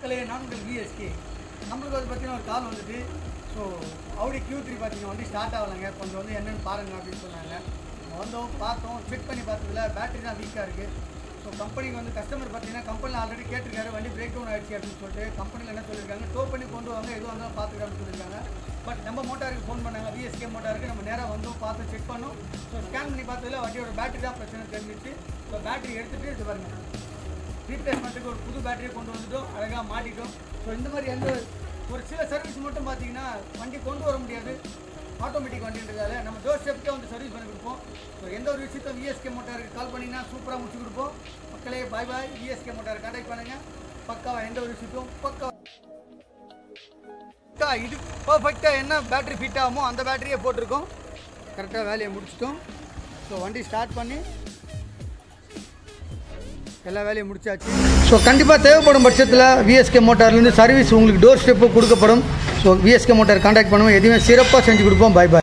மக்களே நான் உங்கள் விஎஸ்கே நம்மளுக்கு வந்து பார்த்தீங்கன்னா ஒரு கால் வந்துட்டு ஸோ அவுடி கியூ த்ரீ பார்த்தீங்கன்னா வண்டி ஸ்டார்ட் ஆகலைங்க கொஞ்சம் வந்து என்னென்னு பாருங்க அப்படின்னு சொன்னாங்க நம்ம வந்தோம் பார்த்தோம் செக் பண்ணி பார்த்ததுல பேட்டரி தான் வீக்காக இருக்குது ஸோ கம்பெனிக்கு வந்து கஸ்டமர் பார்த்தீங்கன்னா கம்பெனியில் ஆல்ரெடி கேட்டிருக்காரு வண்டி பிரேக் டவுன் ஆயிடுச்சு அப்படின்னு சொல்லிட்டு கம்பெனியில் என்ன சொல்லியிருக்காங்க டோ பண்ணி கொண்டு வாங்க எதுவும் வந்தாலும் பார்த்துக்கலாம் சொல்லியிருக்காங்க பட் நம்ம மோட்டாருக்கு ஃபோன் பண்ணாங்க விஎஸ்கே மோட்டாருக்கு நம்ம நேராக வந்தோம் பார்த்து செக் பண்ணோம் ஸோ ஸ்கேன் பண்ணி பார்த்ததுல வண்டியோட பேட்டரி தான் பிரச்சனை தெரிஞ்சிச்சு ஸோ பேட்டரி எடுத்துகிட்டு இது பாருங்க ரீப்ளேஸ்மெண்ட்டுக்கு ஒரு புது பேட்டரியை கொண்டு வந்துட்டோம் அழகாக மாட்டிட்டோம் ஸோ இந்த மாதிரி எந்த ஒரு சில சர்வீஸ் மட்டும் பார்த்தீங்கன்னா வண்டி கொண்டு வர முடியாது ஆட்டோமேட்டிக் வண்டின்றதால நம்ம டோர் ஸ்டெப்க்கே வந்து சர்வீஸ் பண்ணி கொடுப்போம் ஸோ எந்த ஒரு விஷயத்தையும் விஎஸ்கே மோட்டாருக்கு கால் பண்ணிங்கன்னா சூப்பராக முடிச்சு கொடுப்போம் மக்களே bye bye VSK motor contact பண்ணுங்கள் பக்காவா எந்த ஒரு விஷயத்தையும் பக்கா அக்கா, இது பர்ஃபெக்டாக என்ன பேட்டரி ஃபிட் ஆகுமோ அந்த பேட்டரியே போட்டிருக்கோம் கரெக்டாக வேலையை முடிச்சிட்டோம் ஸோ வண்டி ஸ்டார்ட் பண்ணி எல்லா வேலையும் முடிச்சாச்சு ஸோ கண்டிப்பாக தேவைப்படும் பட்சத்தில் விஎஸ்கே மோட்டார்லேருந்து சர்வீஸ் உங்களுக்கு டோர் ஸ்டெப்பு கொடுக்கப்படும் ஸோ விஎஸ்கே மோட்டார் கான்டாக்ட் பண்ணுவோம் எதுவுமே சிறப்பாக செஞ்சு கொடுப்போம் பை பாய்